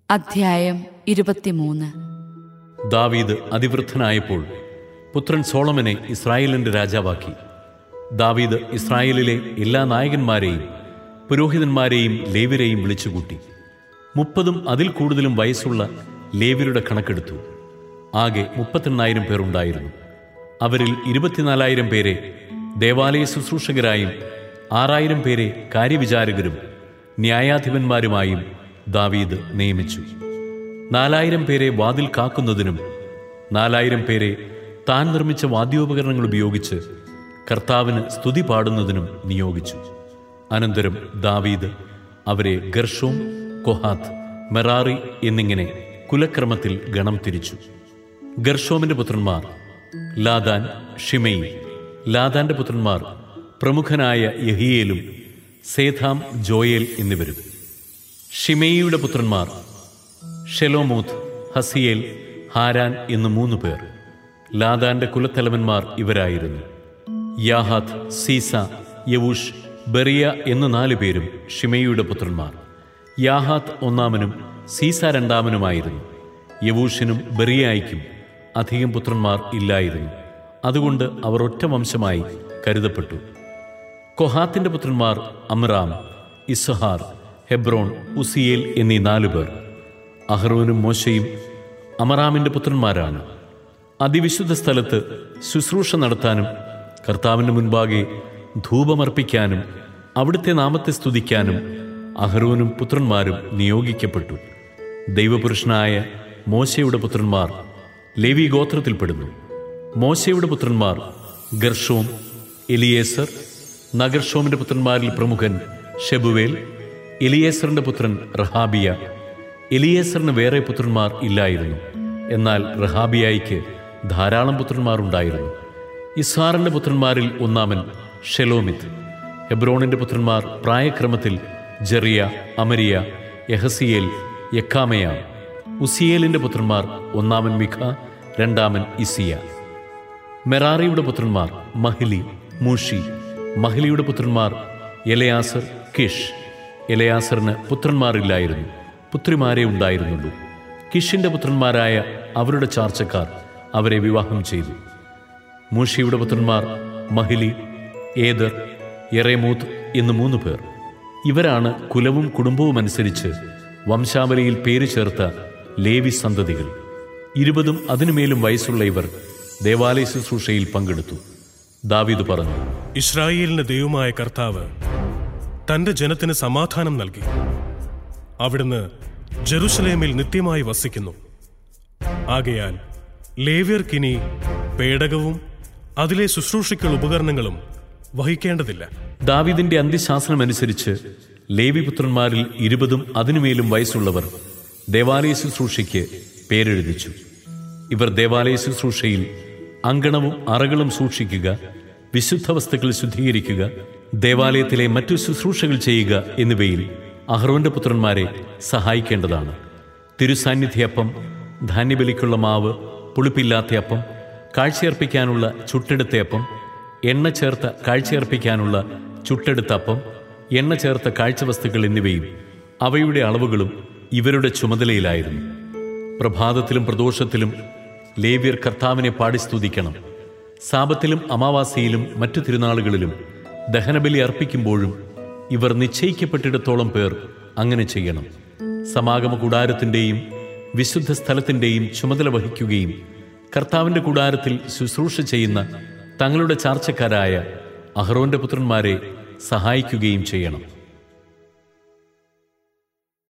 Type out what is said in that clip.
അധ്യായം ഇരുപത്തിമൂന്ന് ദാവീദ് അതിവൃദ്ധനായപ്പോൾ പുത്രൻ സോളമനെ ഇസ്രായേലിന്റെ രാജാവാക്കി ദാവീദ് ഇസ്രായേലിലെ എല്ലാ നായകന്മാരെയും പുരോഹിതന്മാരെയും ലേവ്യരെയും വിളിച്ചുകൂട്ടി മുപ്പതും അതിൽ കൂടുതലും വയസ്സുള്ള ലേവ്യരുടെ കണക്കെടുത്തു ആകെ മുപ്പത്തെണ്ണായിരം പേർ ഉണ്ടായിരുന്നു അവരിൽ ഇരുപത്തിനാലായിരം പേരെ ദേവാലയ ശുശ്രൂഷകരായും ആറായിരം പേരെ കാര്യവിചാരകരും ന്യായാധിപന്മാരുമായും ദാവീദ് നിയമിച്ചു നാലായിരം പേരെ വാതിൽ കാക്കുന്നതിനും നാലായിരം പേരെ താൻ നിർമ്മിച്ച വാദ്യോപകരണങ്ങൾ ഉപയോഗിച്ച് കർത്താവിന് സ്തുതി പാടുന്നതിനും നിയോഗിച്ചു അനന്തരം ദാവീദ് അവരെ ഗർഷോം കൊഹാത്ത് മെറാറി എന്നിങ്ങനെ കുലക്രമത്തിൽ ഗണം തിരിച്ചു ഗർഷോമിന്റെ പുത്രന്മാർ ലാദാൻ ഷിമയി ലാദാന്റെ പുത്രന്മാർ പ്രമുഖനായ യഹിയേലും സേഥാം ജോയേൽ എന്നിവരും ഷിമയിയുടെ പുത്രന്മാർ ഷെലോമൂത്ത് ഹസിയേൽ ഹാരാൻ എന്ന് മൂന്ന് പേർ ലാദാന്റെ കുലത്തലവന്മാർ ഇവരായിരുന്നു യാഹാത്ത് സീസ യവൂഷ് ബെറിയ എന്ന നാല് പേരും ഷിമയുടെ പുത്രന്മാർ യാഹാത്ത് ഒന്നാമനും സീസ രണ്ടാമനുമായിരുന്നു യവൂഷിനും ബെറിയായിക്കും അധികം പുത്രന്മാർ ഇല്ലായിരുന്നു അതുകൊണ്ട് അവർ ഒറ്റ വംശമായി കരുതപ്പെട്ടു കൊഹാത്തിന്റെ പുത്രന്മാർ അമ്രാം ഇസ്ഹാർ ഹെബ്രോൺ ഉസിയേൽ എന്നീ നാലുപേർ അഹ്റോനും മോശയും അമറാമിന്റെ പുത്രന്മാരാണ് അതിവിശുദ്ധ സ്ഥലത്ത് ശുശ്രൂഷ നടത്താനും കർത്താവിന്റെ മുൻപാകെ ധൂപമർപ്പിക്കാനും അവിടുത്തെ നാമത്തെ സ്തുതിക്കാനും അഹ്റോനും പുത്രന്മാരും നിയോഗിക്കപ്പെട്ടു ദൈവപുരുഷനായ മോശയുടെ പുത്രന്മാർ ലേവി ഗോത്രത്തിൽപ്പെടുന്നു മോശയുടെ പുത്രന്മാർ ഗർഷോം എലിയേസർ നഗർഷോമിന്റെ പുത്രന്മാരിൽ പ്രമുഖൻ ഷെബുവേൽ എലിയേസറിന്റെ പുത്രൻ റഹാബിയ എലിയേസറിന് വേറെ പുത്രന്മാർ ഇല്ലായിരുന്നു എന്നാൽ റഹാബിയായിക്ക് ധാരാളം പുത്രന്മാർ ഉണ്ടായിരുന്നു ഇസ്ഹാറിന്റെ പുത്രന്മാരിൽ ഒന്നാമൻ ഷെലോമിത് ഹെബ്രോണിന്റെ പുത്രന്മാർ പ്രായക്രമത്തിൽ ജെറിയ അമരിയ യഹസിയേൽ യക്കാമയ ഉസിയേലിന്റെ പുത്രന്മാർ ഒന്നാമൻ മിഖ രണ്ടാമൻ ഇസിയ മെറാറിയുടെ പുത്രന്മാർ മഹിലി മൂഷി മഹിലിയുടെ പുത്രന്മാർ എലയാസർ കിഷ് എലയാസറിന് പുത്രന്മാരില്ലായിരുന്നു പുത്രിമാരെ ഉണ്ടായിരുന്നുള്ളൂ കിഷിന്റെ പുത്രന്മാരായ അവരുടെ ചാർച്ചക്കാർ അവരെ വിവാഹം ചെയ്തു മൂഷിയുടെ പുത്രന്മാർ മഹിലി ഏദർ യെറേമൂത്ത് എന്ന് മൂന്ന് പേർ ഇവരാണ് കുലവും കുടുംബവും അനുസരിച്ച് വംശാവലിയിൽ പേര് ചേർത്ത ലേവി സന്തതികൾ ഇരുപതും അതിനുമേലും വയസ്സുള്ള ഇവർ ദേവാലയ ശുശ്രൂഷയിൽ പങ്കെടുത്തു ദാവീദ് പറഞ്ഞു ഇസ്രായേലിന്റെ ദൈവമായ കർത്താവ് തന്റെ ജനത്തിന് സമാധാനം നൽകി അവിടുന്ന് ജെറുസലേമിൽ നിത്യമായി വസിക്കുന്നു ആകയാൽ ലേവ്യർക്കിനി പേടകവും അതിലെ ശുശ്രൂഷയ്ക്കുള്ള ഉപകരണങ്ങളും വഹിക്കേണ്ടതില്ല ദാവീദിന്റെ അന്ത്യശാസനമനുസരിച്ച് ലേവിപുത്രന്മാരിൽ ഇരുപതും അതിനുമേലും വയസ്സുള്ളവർ ദേവാലയ ശുശ്രൂഷയ്ക്ക് പേരെഴുതിച്ചു ഇവർ ദേവാലയ ശുശ്രൂഷയിൽ അങ്കണവും അറകളും സൂക്ഷിക്കുക വിശുദ്ധ വസ്തുക്കൾ ശുദ്ധീകരിക്കുക ദേവാലയത്തിലെ മറ്റു ശുശ്രൂഷകൾ ചെയ്യുക എന്നിവയിൽ അഹ്റോന്റെ പുത്രന്മാരെ സഹായിക്കേണ്ടതാണ് തിരുസാന്നിധ്യപ്പം ധാന്യബലിക്കുള്ള മാവ് പുളിപ്പില്ലാത്ത അപ്പം കാഴ്ചയർപ്പിക്കാനുള്ള ചുട്ടെടുത്ത അപ്പം എണ്ണ ചേർത്ത കാഴ്ചയർപ്പിക്കാനുള്ള ചുട്ടെടുത്ത അപ്പം എണ്ണ ചേർത്ത കാഴ്ചവസ്തുക്കൾ എന്നിവയും അവയുടെ അളവുകളും ഇവരുടെ ചുമതലയിലായിരുന്നു പ്രഭാതത്തിലും പ്രദോഷത്തിലും ലേവ്യർ കർത്താവിനെ പാടി സ്തുതിക്കണം സാപത്തിലും അമാവാസിയിലും മറ്റു തിരുനാളുകളിലും ദഹനബലി അർപ്പിക്കുമ്പോഴും ഇവർ നിശ്ചയിക്കപ്പെട്ടിടത്തോളം പേർ അങ്ങനെ ചെയ്യണം സമാഗമ കൂടാരത്തിന്റെയും വിശുദ്ധ സ്ഥലത്തിന്റെയും ചുമതല വഹിക്കുകയും കർത്താവിന്റെ കൂടാരത്തിൽ ശുശ്രൂഷ ചെയ്യുന്ന തങ്ങളുടെ ചാർച്ചക്കാരായ അഹ്റോന്റെ പുത്രന്മാരെ സഹായിക്കുകയും ചെയ്യണം